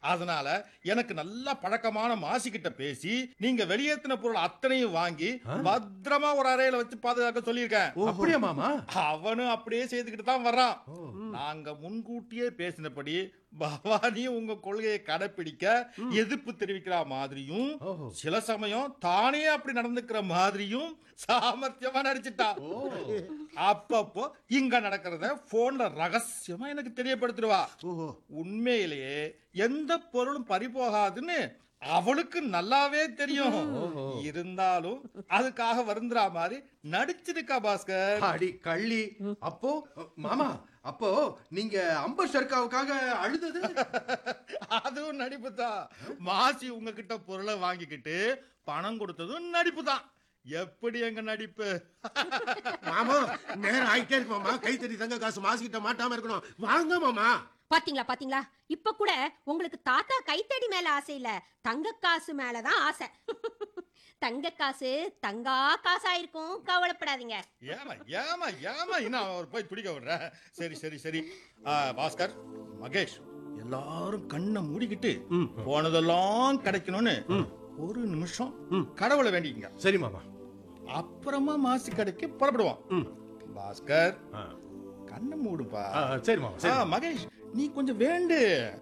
அதனால எனக்கு நல்ல பழக்கமான மாசிக்கிட்ட பேசி நீங்க வெளியேத்தின பொருள் அத்தனையும் வாங்கி பத்திரமா ஒரு அறையில வச்சு பாதுகாக்க சொல்லியிருக்கேன் அப்படியா மாமா அவனும் அப்படியே செய்துக்கிட்டு தான் வர்றான் நாங்க முன்கூட்டியே பேசினபடி பவானியும் உங்க கொள்கையை கடைப்பிடிக்க எதிர்ப்பு தெரிவிக்கிற மாதிரியும் ஓஹோ. சில சமயம் தானே அப்படி நடந்துக்கிற மாதிரியும் சாமர்த்தியமா நடிச்சிட்டா அப்பப்போ இங்க நடக்கிறத போன்ல ரகசியமா எனக்கு தெரியப்படுத்திடுவா ஓஹோ உண்மையிலேயே எந்த பொருளும் பறி போகாதுன்னு அவளுக்கு நல்லாவே தெரியும் இருந்தாலும் அதுக்காக வருந்துறா மாதிரி நடிச்சிருக்கா பாஸ்கர் அடி கள்ளி அப்போ மாமா அப்போ நீங்க அம்பர் சர்க்காவுக்காக அழுதது அதுவும் நடிப்பு தான் மாசி உங்ககிட்ட பொருளை வாங்கிக்கிட்டு பணம் கொடுத்ததும் நடிப்பு தான் எப்படி எங்க நடிப்பு மாமா நேரம் ஆயிட்டே இருக்கு மாமா கைத்தறி தங்க காசு மாசிக்கிட்ட மாட்டாம இருக்கணும் வாங்க மாமா பாத்தீங்களா பாத்தீங்களா இப்ப கூட உங்களுக்கு தாத்தா கைத்தடி மேல ஆசை இல்ல தங்க காசு மேலதான் ஆசை தங்க காசு தங்கா காசா இருக்கும் கவலைப்படாதீங்க ஏமா ஏமா ஏமா இன்னும் அவர் போய் பிடிக்க விடுற சரி சரி சரி ஆ, பாஸ்கர் மகேஷ் எல்லாரும் கண்ணை மூடிக்கிட்டு போனதெல்லாம் கிடைக்கணும்னு ஒரு நிமிஷம் கடவுளை வேண்டிக்கங்க சரி மாமா அப்புறமா மாசி கடைக்கு புறப்படுவோம் பாஸ்கர் ஆ. கண்ணை மூடுப்பா ஆ, சரி மாமா ஆ, சரி மகேஷ் நீ கொஞ்சம் வேண்டு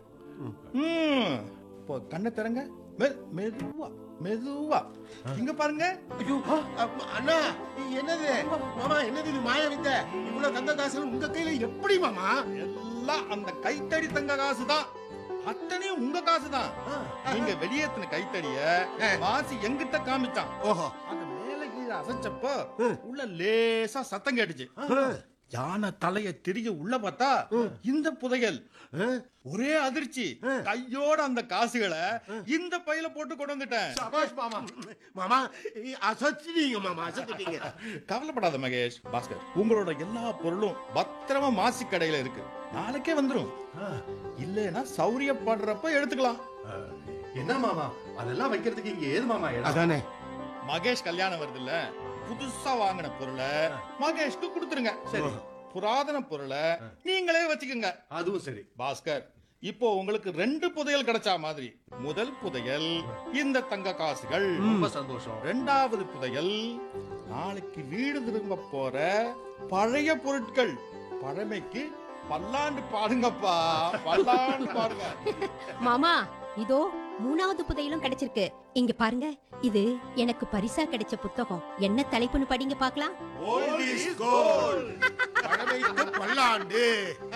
ம் இப்போ கண்ணை திறங்க மெ- மெதுவா மெதுவா இங்க பாருங்க ஐயோ அ- அண்ணா என்னது மாமா என்னது இது மாய வித்த இவ்வளவு தங்க காசு உங்க கையில எப்படி மாமா எல்லாம் அந்த கைத்தடி தங்க காசு தான் அத்தனையும் உங்க காசு தான் நீங்க வெளியேத்தின கைத்தடிய மாசி எங்கிட்ட காமிச்சான் ஓஹோ அது மேல கீழே அசைச்சப்போ உள்ள லேசா சத்தம் கேட்டுச்சு யானை தலைய திரிய உள்ள பார்த்தா இந்த புதையல் ஒரே அதிர்ச்சி கையோட அந்த காசுகளை இந்த பையில போட்டு கொண்டு வந்துட்டேன் சபாஷ் மாமா மாமா அசத்திட்டீங்க மாமா அசத்திட்டீங்க கவலைப்படாத மகேஷ் பாஸ்கர் உங்களோட எல்லா பொருளும் பத்திரமா மாசி கடையில இருக்கு நாளைக்கே வந்துரும் இல்லைன்னா சௌரியப்படுறப்ப எடுத்துக்கலாம் ஆ, என்ன மாமா அதெல்லாம் வைக்கிறதுக்கு இங்க ஏது மாமா இடம் அதானே மகேஷ் கல்யாணம் வருது இல்ல புதுசா வாங்கின பொருளை மகேஷ்க்கு கொடுத்துருங்க சரி புராதன பொருளை நீங்களே வச்சுக்கோங்க அதுவும் சரி பாஸ்கர் இப்போ உங்களுக்கு ரெண்டு புதையல் கிடைச்சா மாதிரி முதல் புதையல் இந்த தங்க காசுகள் ரொம்ப சந்தோஷம் ரெண்டாவது புதையல் நாளைக்கு வீடு திரும்ப போற பழைய பொருட்கள் பழமைக்கு பல்லாண்டு பாருங்கப்பா பல்லாண்டு பாருங்க மாமா இதோ மூணாவது புதையலும் கிடைச்சிருக்கு இங்க பாருங்க இது எனக்கு பரிசா கிடைச்ச புத்தகம் என்ன தலைப்புன்னு படிங்க பார்க்கலாம் Gold is gold. பழமைக்கு பல்லாண்டு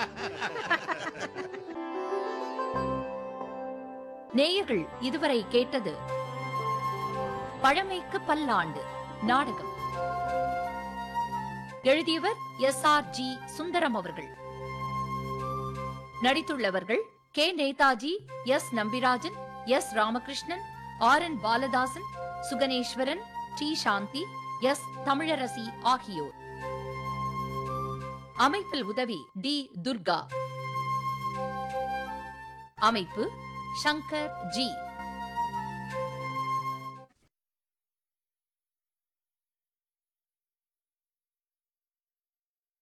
நேயர்கள் இதுவரை கேட்டது பழமைக்கு பல்லாண்டு நாடகம் எழுதியவர் எஸ் ஆர் ஜி சுந்தரம் அவர்கள் நடித்துள்ளவர்கள் K Netaji S Nambirajan S Ramakrishnan R N Balathasan Suganeswaran T Shanthi S Tamilarasi ஆகியோர் அமைப்பில் உதவி டி துர்கா அமைப்பு சங்கர் ஜி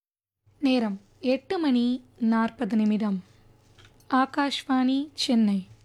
நேரம் எட்டு மணி நாற்பது நிமிடம் ஆகாஷ்வாணி சென்னை